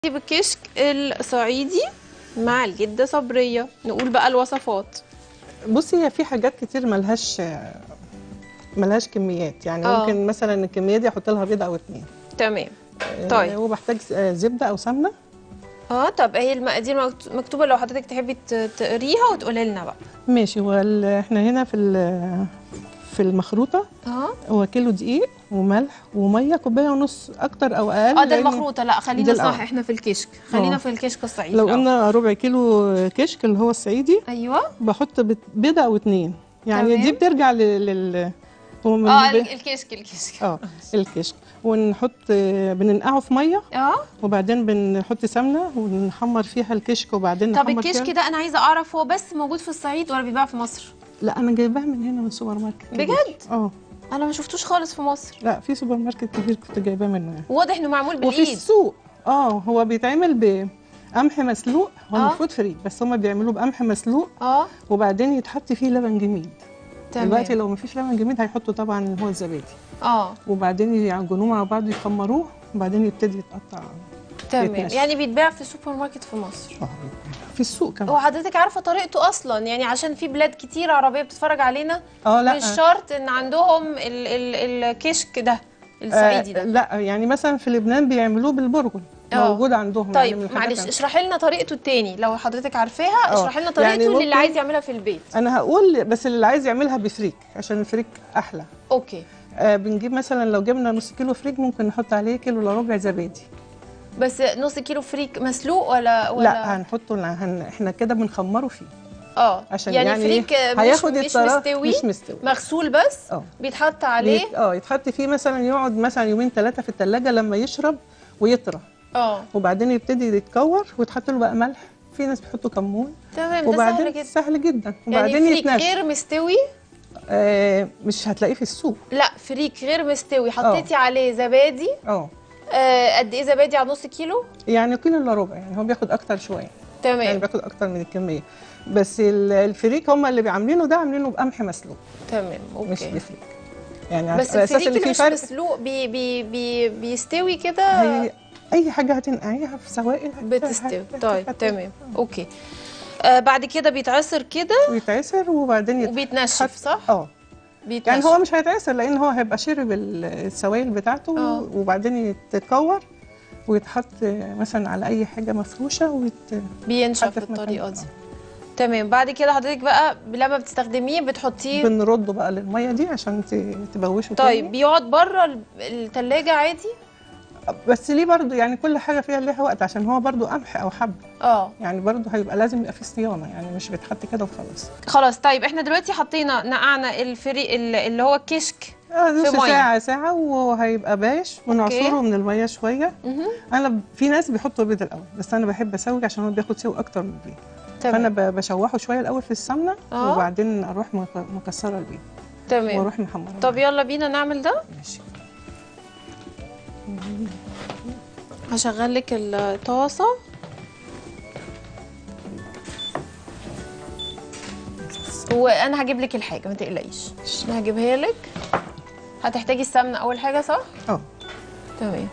بالكشك الصعيدي مع الجدة صبرية نقول بقى الوصفات بصي هي في حاجات كتير ملهاش ملهاش كميات يعني آه. ممكن مثلا الكميه دي احط لها بيضه او اتنين تمام آه، طيب. وبحتاج آه، زبده او سمنه اه طب هي المقادير مكت- مكتوبة لو حضرتك تحبي ت- تقريها وتقولي لنا بقى ماشي هو ال- احنا هنا في ال- في المخروطه اه هو كيلو دقيق وملح وميه كوبايه ونص اكتر او اقل اه ده لأن المخروطة لا خلينا ده صح الأول. احنا في الكشك خلينا آه. في الكشك الصعيدي لو آه. قلنا ربع كيلو كشك اللي هو الصعيدي ايوه بحط بت- بيضه او اتنين يعني تمام. دي بترجع لل, لل... هو من اه ب- ال- الكشك الكشك اه الكشك ونحط بننقعه في ميه اه وبعدين بنحط سمنه ونحمر فيها الكشك وبعدين طب نحمر الكشك فيها ده انا عايزة اعرف هو بس موجود في الصعيد ولا بيتباع في مصر لا انا جايباها من هنا من السوبر ماركت كبير. بجد؟ اه انا ما شفتوش خالص في مصر لا في سوبر ماركت كبير كنت جايباه منه يعني واضح انه معمول وفي بالايد السوق اه هو بيتعمل بقمح مسلوق هو آه. المفروض فريك بس هم بيعملوه بقمح مسلوق اه وبعدين يتحط فيه لبن جميد تمام دلوقتي لو مفيش لبن جميد هيحطوا طبعا اللي هو الزبادي اه وبعدين يعجنوه مع بعض يخمروه وبعدين يبتدي يتقطع تمام يتنشف. يعني بيتباع في السوبر ماركت في مصر اه في السوق كمان هو حضرتك عارفه طريقته اصلا يعني عشان في بلاد كتير عربيه بتتفرج علينا اه لا مش شرط ان عندهم ال ال الكشك ده الصعيدي آه ده لا يعني مثلا في لبنان بيعملوه بالبرغل آه. موجود عندهم يعني من طيب الحاجات معلش ال- اشرحي لنا طريقته التاني لو حضرتك عارفاها آه. اشرحي لنا يعني طريقته للي ممكن- عايز يعملها في البيت انا هقول بس اللي عايز يعملها بفريك عشان الفريك احلى اوكي آه بنجيب مثلا لو جبنا نص كيلو فريك ممكن نحط عليه كيلو الا ربع زبادي بس نص كيلو فريك مسلوق ولا ولا لا هنحطه هن... احنا كده بنخمره فيه اه عشان يعني, يعني فريك إيه؟ مش, هياخد مش الطرف مستوي مش مستوي مغسول بس اه بيتحط عليه يت- اه يتحط فيه مثلا يقعد مثلا يومين ثلاثه في الثلاجه لما يشرب ويطرى اه وبعدين يبتدي يتكور ويتحط له بقى ملح في ناس بيحطوا كمون تمام ده سهل وبعدين جدا سهل جدا يعني وبعدين فريك يتنشف غير مستوي آه مش هتلاقيه في السوق لا فريك غير مستوي حطيتي عليه زبادي اه آه قد ايه زبادي على نص كيلو يعني كيلو الا ربع يعني هو بياخد اكتر شويه يعني تمام بياخد اكتر من الكميه بس ال- الفريك هم اللي عاملينه ده عاملينه بقمح مسلوق تمام مش اوكي بفريك يعني بس على اساس الفريك ان اللي في مش فرق مسلوق بي بي بي بيستوي كده هي اي حاجه هتنقعيها في سوائل هت- بتستوي هت- طيب هت- تمام اوكي آه بعد كده بيتعصر كده ويتعسر وبعدين يت- وبيتنشف يتحط- صح اه بيتنشف يعني هو مش هيتعسر لان هو هيبقى شرب ال- السوائل بتاعته آه. وبعدين يتكور ويتحط مثلا على اي حاجه مفروشه ويت... بينشف حتى في بالطريقه مكان- دي تمام بعد كده حضرتك بقى لما بتستخدميه بتحطيه بنرده بقى للميه دي عشان ت- تبوشه طيب تاني. بيقعد بره الثلاجه عادي بس ليه برضو يعني كل حاجه فيها ليها وقت عشان هو برضو قمح او حب اه يعني برضو هيبقى لازم يبقى فيه صيانه يعني مش بيتحط كده وخلاص خلاص طيب احنا دلوقتي حطينا نقعنا الفري ال- اللي هو الكشك اه نص في مية. ساعه ساعه وهيبقى باش ونعصره من الميه شويه مهم. انا ب- في ناس بيحطوا البيض الاول بس انا بحب اسوي عشان هو بياخد سوى اكتر من البيض فانا تمام ب- بشوحه شويه الاول في السمنه آه. وبعدين اروح مك- مكسره البيض تمام واروح محمره طب يلا بينا نعمل ده ماشي هشغل لك الطاسه وانا هجيب لك الحاجه ما تقلقيش انا هجيبها لك هتحتاجي السمنه اول حاجه صح اه تمام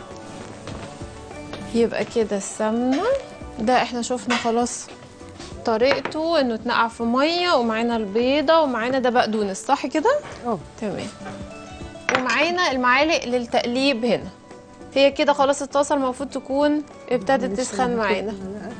يبقى كده السمنه ده احنا شفنا خلاص طريقته انه اتنقع في ميه ومعانا البيضه ومعانا ده بقدونس صح كده اه تمام ومعانا المعالق للتقليب هنا هي كده خلاص الطاسه المفروض تكون ابتدت تسخن معانا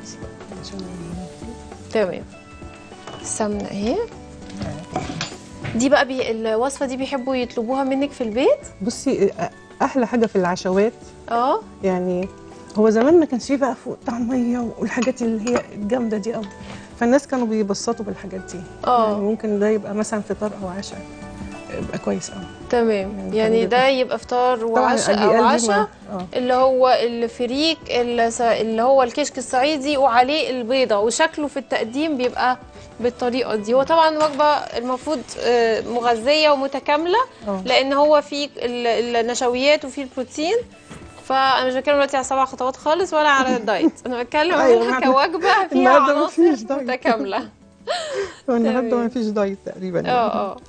تمام السمنه اهي دي بقى بي الوصفه دي بيحبوا يطلبوها منك في البيت بصي أ- احلى حاجه في العشوات اه يعني هو زمان ما كانش فيه بقى فوق طعميه والحاجات اللي هي الجامده دي قوي فالناس كانوا بيبسطوا بالحاجات دي آه. يعني ممكن ده يبقى مثلا فطار او عشاء يبقى كويس قوي تمام يعني يعني كان ده يبقى فطار طبعاً وعشاء اللي او قال دي عشاء ما- اه اللي هو الفريك الس- اللي هو الكشك الصعيدي وعليه البيضه وشكله في التقديم بيبقى بالطريقه دي هو طبعا وجبه المفروض آه، مغذيه ومتكامله اه لان هو فيه ال- النشويات وفيه البروتين فانا مش بتكلم دلوقتي على سبع خطوات خالص ولا على الدايت انا بتكلم أيوة، عنها إحنا- كوجبه فيها النهاردة عناصر مفيش دايت. متكامله النهارده تمام. ما فيش دايت تقريبا يعني. اه اه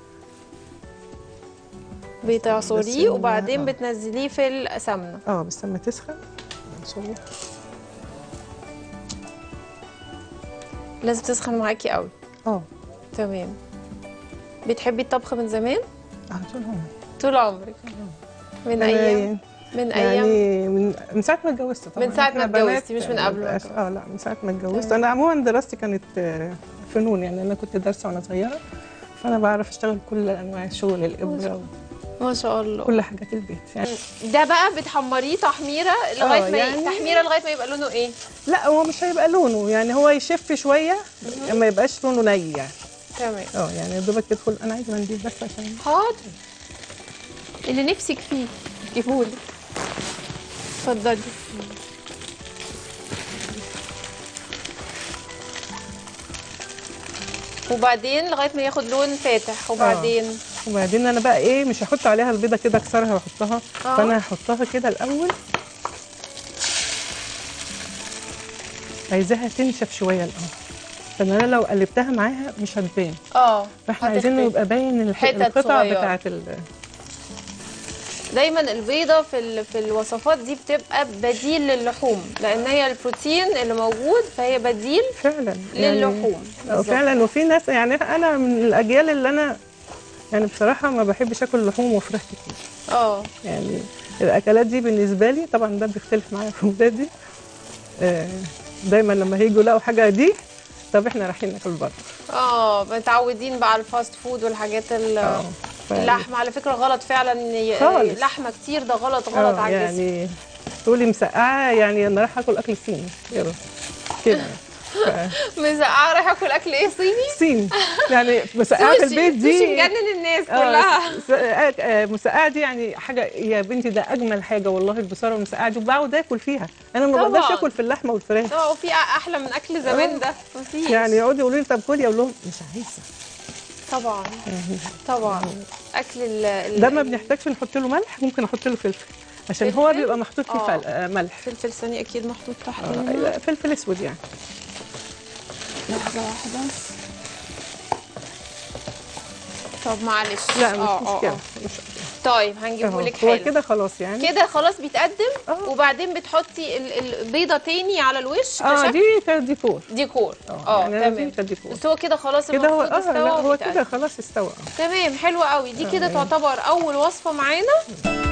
بتعصريه بس ال- وبعدين آه. بتنزليه في السمنه اه بس لما تسخن نشوف. لازم تسخن معاكي قوي اه تمام بتحبي الطبخ من زمان على طول هم طول عمرك من ايام من ايام يعني من من ساعه ما اتجوزت طبعا من ساعة ما إحنا بنات اتجوزتي، مش من قبل ما بقاش- اه لا من ساعه ما اتجوزت انا عموما دراستي كانت آه، فنون يعني انا كنت دارسه وانا صغيره فانا بعرف اشتغل كل انواع الشغل الابره ما شاء الله وكل حاجات البيت يعني ده بقى بتحمريه تحميره لغايه آه، ما يعني- تحميره لغايه ما يبقى لونه ايه لا هو مش هيبقى لونه يعني هو يشف شويه ما يبقاش لونه ني يعني تمام اه يعني يا دوبك يدخل انا عايزه منديل بس عشان حاضر اللي نفسك فيه جيبهولي اتفضلي وبعدين لغايه ما ياخد لون فاتح وبعدين وبعدين انا بقى ايه مش هحط عليها البيضه كده اكسرها واحطها آه. فانا هحطها كده الاول عايزاها تنشف شويه الاول لان انا لو قلبتها معاها مش هتبان اه فاحنا عايزين هتختفي. يبقى باين الح- حتت القطع صغيرة. بتاعه ال... دايما البيضه في ال- في الوصفات دي بتبقى بديل للحوم لان هي البروتين اللي موجود فهي بديل فعلا للحوم اه بالظبط. فعلا وفي ناس يعني انا من الاجيال اللي انا يعني بصراحه ما بحبش اكل لحوم وفراخ كتير اه يعني الاكلات دي بالنسبه لي طبعا ده بيختلف معايا في ولادي آه، دايما لما هيجوا يلاقوا حاجه دي طب احنا رايحين ناكل بره اه متعودين بقى على الفاست فود والحاجات ال- اه ف- اللحم على فكره غلط فعلا إن خالص. لحمه كتير ده غلط غلط اه على الجسم يعني تقولي مسقعه يعني انا رايحه اكل اكل صيني يلا كده ف- مسقعه رايحه اكل اكل ايه صيني صيني يعني مسقعه في سوشي البيت سوشي دي مجنن الناس آه، كلها س- آه، آه، مسقعه دي يعني حاجه يا بنتي ده اجمل حاجه والله البصاره والمسقعه دي وبقعد اكل فيها انا ما طبعاً. بقدرش اكل في اللحمه والفراخ اه وفي احلى من اكل زمان ده مفيش يعني يقعدوا يقولوا لي طب كلي اقول لهم مش عايزه طبعا طبعا اكل ال ال- ده ما بنحتاجش نحط له ملح ممكن احط له فلفل عشان هو فلفل؟ بيبقى محطوط فيه آه. فل- آه، ملح فلفل ثاني اكيد محطوط تحت آه، هنا. لا، فلفل اسود يعني لحظه واحده طب معلش لا مش آه، آه، مشكله آه. مش طيب أهو. هنجيبه لك هو حالا كده خلاص يعني كده خلاص بيتقدم آه. وبعدين بتحطي ال- البيضه تاني على الوش اه كشكل دي كانت ديكور ديكور اه اه يعني أنا دي تمام كانت ديكور بس هو كده خلاص كده هو المفروض اه استوى لا هو وبيتقدم. كده خلاص استوى آه. تمام حلو قوي دي كده تعتبر اول وصفه معانا